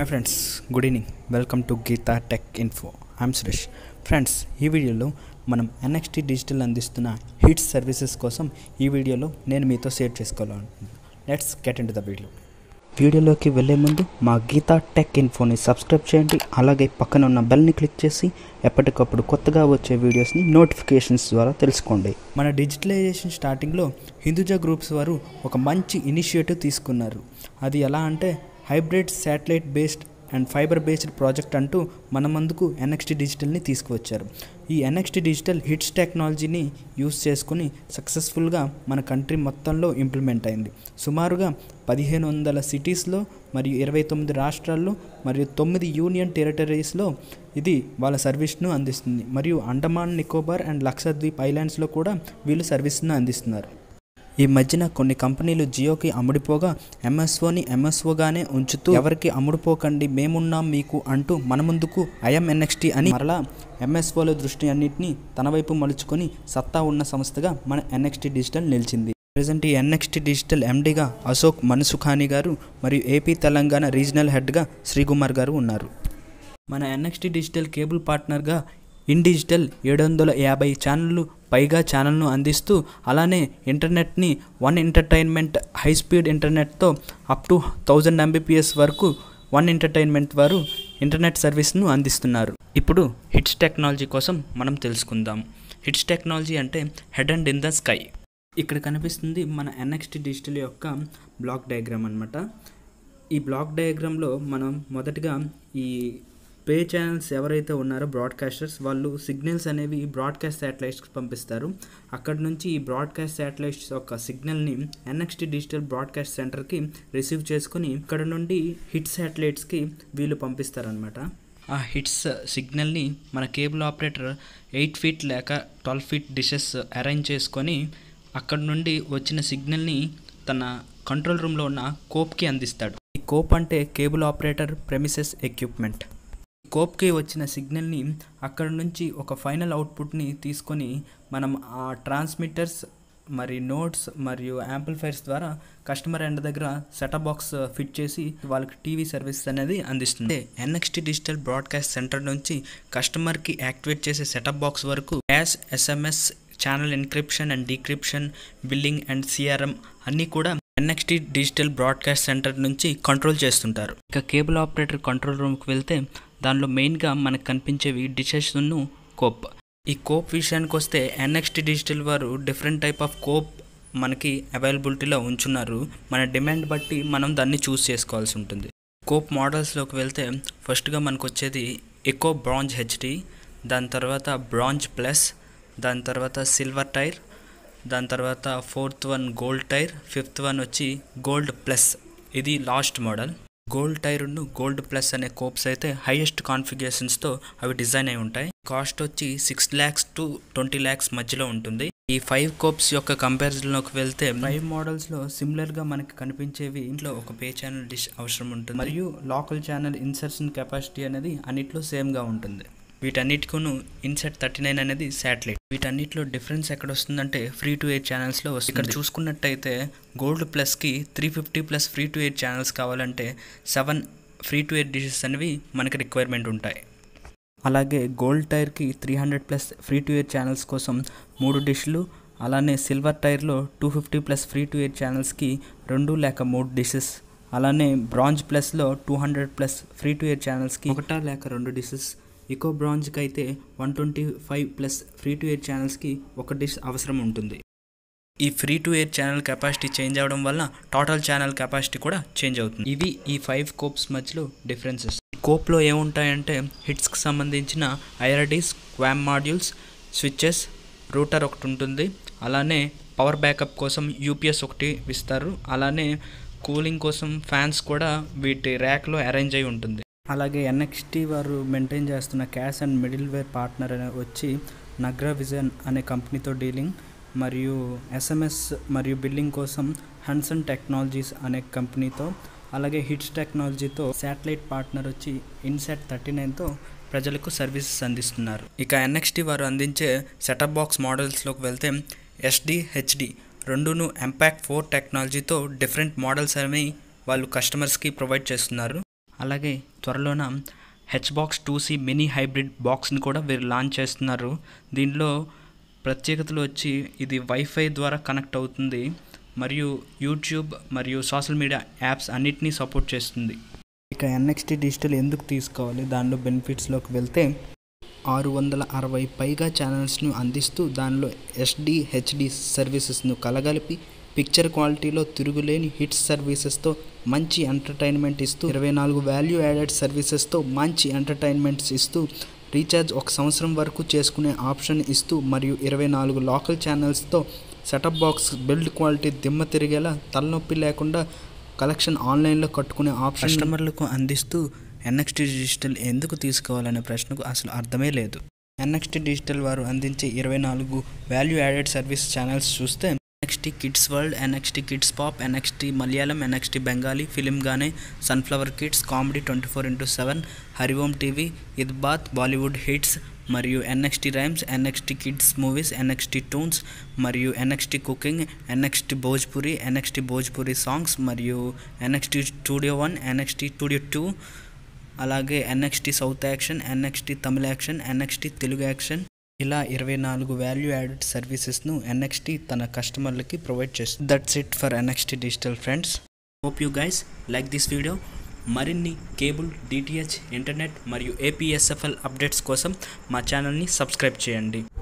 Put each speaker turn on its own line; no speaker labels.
hi friends good evening welcome to Geetha tech info I'm Suresh friends ఈ వీడియోలో మనం NXT digital అందిస్తున్న హిట్స్ సర్వీసెస్ కోసం ఈ వీడియోలో నేను మీతో షేర్ చేసుకోవాలనుకుంటున్నాను let's get into the video వీడియోలోకి వెళ్ళే ముందు మా గీతా టెక్ ఇన్ఫోని సబ్స్క్రైబ్ చేయండి అలాగే పక్కన ఉన్న బెల్ని క్లిక్ చేసి ఎప్పటికప్పుడు కొత్తగా వచ్చే వీడియోస్ని నోటిఫికేషన్స్ ద్వారా తెలుసుకోండి మన డిజిటలైజేషన్ స్టార్టింగ్లో హిందూజా గ్రూప్స్ వారు ఒక మంచి ఇనిషియేటివ్ తీసుకున్నారు అది ఎలా అంటే hybrid satellite based and fibre based project అంటూ మన ముందుకు ఎన్ఎక్స్టీ డిజిటల్ని తీసుకువచ్చారు ఈ ఎన్ఎక్స్టీ డిజిటల్ హిట్స్ టెక్నాలజీని యూస్ చేసుకుని సక్సెస్ఫుల్గా మన కంట్రీ మొత్తంలో ఇంప్లిమెంట్ అయింది సుమారుగా పదిహేను వందల సిటీస్లో మరియు ఇరవై తొమ్మిది రాష్ట్రాల్లో మరియు తొమ్మిది యూనియన్ టెరిటరీస్లో ఇది వాళ్ళ సర్వీస్ను అందిస్తుంది మరియు అండమాన్ నికోబార్ అండ్ లక్షద్వీప్ ఐలాండ్స్లో కూడా వీళ్ళు సర్వీస్ను అందిస్తున్నారు ఈ మధ్యన కొన్ని కంపెనీలు జియోకి అమ్ముడిపోగా ఎంఎస్ఓని ఎంఎస్ఓగానే ఉంచుతూ ఎవరికి అమ్ముడుపోకండి మేమున్నాం మీకు అంటూ మన ముందుకు ఐఎం ఎన్ఎక్స్టీ అని మరలా ఎంఎస్ఓల దృష్టి అన్నింటినీ తన వైపు మలుచుకొని సత్తా ఉన్న సంస్థగా మన ఎన్ఎక్స్టీ డిజిటల్ నిలిచింది ప్రజెంట్ ఈ ఎన్ఎక్స్టీ డిజిటల్ ఎండీగా అశోక్ మన్సుఖాని గారు మరియు ఏపీ తెలంగాణ రీజనల్ హెడ్గా శ్రీకుమార్ గారు ఉన్నారు మన ఎన్ఎక్స్టీ డిజిటల్ కేబుల్ పార్ట్నర్గా ఇన్ డిజిటల్ ఏడు వందల యాభై ఛానళ్ళు పైగా ఛానల్ను అందిస్తూ అలానే ఇంటర్నెట్ని వన్ ఎంటర్టైన్మెంట్ హై స్పీడ్ ఇంటర్నెట్తో అప్ టు థౌజండ్ ఎంబీపీఎస్ వరకు వన్ ఎంటర్టైన్మెంట్ వారు ఇంటర్నెట్ సర్వీస్ను అందిస్తున్నారు ఇప్పుడు హిట్స్ టెక్నాలజీ కోసం మనం తెలుసుకుందాం హిట్స్ టెక్నాలజీ అంటే head and in the sky ఇక్కడ కనిపిస్తుంది మన ఎన్ఎక్స్టీ డిజిటల్ యొక్క బ్లాక్ డయాగ్రామ్ అనమాట ఈ బ్లాక్ డయాగ్రామ్లో మనం మొదటగా ఈ పే ఛానల్స్ ఎవరైతే ఉన్నారో బ్రాడ్కాస్టర్స్ వాళ్ళు సిగ్నల్స్ అనేవి బ్రాడ్కాస్ట్ శాటిలైట్స్కి పంపిస్తారు అక్కడ నుంచి ఈ బ్రాడ్కాస్ట్ శాటిలైట్స్ యొక్క సిగ్నల్ని ఎన్ఎక్స్టీ డిజిటల్ బ్రాడ్కాస్ట్ సెంటర్కి రిసీవ్ చేసుకుని ఇక్కడ నుండి హిట్ శాటిలైట్స్కి వీళ్ళు పంపిస్తారనమాట ఆ హిట్స్ సిగ్నల్ని మన కేబుల్ ఆపరేటర్ ఎయిట్ ఫీట్ లేక ట్వెల్వ్ ఫీట్ డిషెస్ అరేంజ్ చేసుకొని అక్కడ నుండి వచ్చిన సిగ్నల్ని తన కంట్రోల్ రూమ్లో ఉన్న కోప్కి అందిస్తాడు ఈ కోప్ అంటే కేబుల్ ఆపరేటర్ ప్రెమిసెస్ ఎక్విప్మెంట్ కోప్కి వచ్చిన సిగ్నల్ని అక్కడ నుంచి ఒక ఫైనల్ అవుట్పుట్ని తీసుకొని మనం ఆ ట్రాన్స్మిటర్స్ మరి నోట్స్ మరియు యాంప్లిఫైర్స్ ద్వారా కస్టమర్ ఎండ్ దగ్గర సెటప్ బాక్స్ ఫిట్ చేసి వాళ్ళకి టీవీ సర్వీస్ అనేది అందిస్తుంది ఎన్ఎక్స్టీ డిజిటల్ బ్రాడ్కాస్ట్ సెంటర్ నుంచి కస్టమర్కి యాక్టివేట్ చేసే సెటప్ బాక్స్ వరకు CAS SMS channel encryption and decryption billing and CRM అన్నీ కూడా ఎన్ఎక్స్టీ డిజిటల్ బ్రాడ్కాస్ట్ సెంటర్ నుంచి కంట్రోల్ చేస్తుంటారు ఇక కేబుల్ ఆపరేటర్ కంట్రోల్ రూమ్కి వెళ్తే దానిలో మెయిన్గా మనకు కనిపించేవి డిషెస్ను కోప్ ఈ కోప్ విషయానికి వస్తే ఎన్ఎక్స్టీ డిజిటల్ వారు డిఫరెంట్ టైప్ ఆఫ్ కోప్ మనకి అవైలబిలిటీలో ఉంచున్నారు మన డిమాండ్ బట్టి మనం దాన్ని చూస్ చేసుకోవాల్సి ఉంటుంది కోప్ మోడల్స్లోకి వెళ్తే ఫస్ట్గా మనకు వచ్చేది ఎకో బ్రాంజ్ హెచ్డి దాని తర్వాత బ్రాంజ్ ప్లస్ దాని తర్వాత సిల్వర్ టైర్ దాని తర్వాత fourth one gold tier fifth one వచ్చి గోల్డ్ ప్లస్ ఇది లాస్ట్ మోడల్ గోల్డ్ టైర్ను గోల్డ్ ప్లస్ అనే కోప్స్ అయితే హైయెస్ట్ కాన్ఫిగరేషన్స్తో అవి డిజైన్ అయి ఉంటాయి కాస్ట్ వచ్చి six lakhs to twenty lakhs మధ్యలో ఉంటుంది ఈ ఫైవ్ కోప్స్ యొక్క కంపారిజన్లోకి వెళ్తే ఫైవ్ మోడల్స్లో సిమిలర్గా మనకి కనిపించేవి ఇంట్లో ఒక పే ఛానల్ డిష్ అవసరం ఉంటుంది మరియు లోకల్ ఛానల్ ఇన్సర్షన్ కెపాసిటీ అనేది అన్నిట్లో సేమ్గా ఉంటుంది వీటన్నిటికూను ఇన్సెట్ థర్టీ నైన్ అనేది శాటిలైట్ వీటన్నిటిలో డిఫరెన్స్ ఎక్కడ వస్తుందంటే ఫ్రీ టు ఎయిట్ ఛానల్స్లో వస్తుంది ఇక్కడ చూసుకున్నట్టయితే గోల్డ్ ప్లస్కి three fifty plus free to air channels కావాలంటే seven free to air dishes అనేవి మనకి రిక్వైర్మెంట్ ఉంటాయి అలాగే గోల్డ్ టైర్కి three hundred plus free to air channels కోసం మూడు డిష్లు అలానే సిల్వర్ టైర్లో two fifty plus free to air ఛానల్స్కి రెండు లేక మూడు డిషెస్ అలానే బ్రాంజ్ ప్లస్లో two hundred plus free to air ఛానల్స్కి ఒకటా లేక రెండు డిషెస్ ఇకో బ్రాంజ్కి అయితే one twenty five plus free to air ఛానల్స్కి ఒక డిష్ అవసరం ఉంటుంది ఈ free to air channel capacity change అవ్వడం వల్ల టోటల్ ఛానల్ కెపాసిటీ కూడా చేంజ్ అవుతుంది ఇవి ఈ ఫైవ్ కోప్స్ మధ్యలో డిఫరెన్సెస్ కోప్లో ఏముంటాయంటే హిట్స్కి సంబంధించిన IRDs QAM modules switches router ఒకటి ఉంటుంది అలానే పవర్ బ్యాకప్ కోసం యూపీఎస్ ఒకటి ఇస్తారు అలానే కూలింగ్ కోసం ఫ్యాన్స్ కూడా వీటి ర్యాక్లో అరేంజ్ అయి ఉంటుంది అలాగే ఎన్ఎక్స్టీ వారు మెయింటైన్ చేస్తున్న CAS and middleware partner అనే వచ్చి నగ్రా విజన్ అనే కంపెనీతో డీలింగ్ మరియు ఎస్ఎంఎస్ మరియు బిల్లింగ్ కోసం హన్సన్ టెక్నాలజీస్ అనే కంపెనీతో అలాగే హిట్స్ టెక్నాలజీతో శాటిలైట్ పార్ట్నర్ వచ్చి ఇన్సెట్ థర్టీ నైన్తో ప్రజలకు సర్వీసెస్ అందిస్తున్నారు ఇక ఎన్ఎక్స్టీ వారు అందించే సెటప్ బాక్స్ మోడల్స్లోకి వెళ్తే ఎస్డి హెచ్డి రెండును ఎంపాక్ట్ ఫోర్ టెక్నాలజీతో డిఫరెంట్ మోడల్స్ అనేవి వాళ్ళు కస్టమర్స్కి ప్రొవైడ్ చేస్తున్నారు అలాగే త్వరలోన H box two C mini hybrid బాక్స్ని కూడా వీరు లాంచ్ చేస్తున్నారు దీనిలో ప్రత్యేకతలు వచ్చి ఇది వైఫై ద్వారా కనెక్ట్ అవుతుంది మరియు యూట్యూబ్ మరియు సోషల్ మీడియా యాప్స్ అన్నిటినీ సపోర్ట్ చేస్తుంది ఇక ఎన్ఎక్స్టీ డిజిటల్ ఎందుకు తీసుకోవాలి దానిలో బెనిఫిట్స్లోకి వెళ్తే ఆరు వందల అరవై పైగా ఛానల్స్ను అందిస్తూ దానిలో ఎస్డి హెచ్డి సర్వీసెస్ను కలగలిపి పిక్చర్ క్వాలిటీలో తిరుగులేని హిట్స్ సర్వీసెస్తో మంచి ఎంటర్టైన్మెంట్ ఇస్తూ ఇరవై నాలుగు వాల్యూ యాడెడ్ సర్వీసెస్తో మంచి ఎంటర్టైన్మెంట్స్ ఇస్తూ రీఛార్జ్ ఒక సంవత్సరం వరకు చేసుకునే ఆప్షన్ ఇస్తూ మరియు ఇరవై నాలుగు లోకల్ ఛానల్స్తో సెటప్ బాక్స్ బిల్డ్ క్వాలిటీ దిమ్మ తిరిగేలా తలనొప్పి లేకుండా కలెక్షన్ ఆన్లైన్లో కట్టుకునే ఆప్షన్ కస్టమర్లకు అందిస్తూ ఎన్ఎక్స్టీ డిజిటల్ ఎందుకు తీసుకోవాలనే ప్రశ్నకు అసలు అర్థమే లేదు ఎన్ఎక్స్టీ డిజిటల్ వారు అందించే ఇరవై నాలుగు వాల్యూ యాడెడ్ సర్వీస్ ఛానల్స్ చూస్తే NXT kids world NXT kids pop NXT Malayalam NXT Bengali film గానే sunflower kids comedy twenty four into seven Hariom TV ఇద్బాత్ బాలీవుడ్ హిట్స్ మరియు NXT rhymes NXT kids movies NXT toons మరియు NXT cooking NXT Bhojpuri NXT Bhojpuri songs మరియు NXT studio one NXT studio two అలాగే NXT south action NXT Tamil action NXT Telugu action ఇలా ఇరవై నాలుగు value added సర్వీసెస్ను NXT తన కస్టమర్లకి ప్రొవైడ్ చేస్తుంది that's it for NXT digital friends hope you guys like this video మరిన్ని కేబుల్ డిటిహెచ్ ఇంటర్నెట్ మరియు ఏపీఎస్ఎఫ్ఎల్ అప్డేట్స్ కోసం మా ఛానల్ని సబ్స్క్రైబ్ చేయండి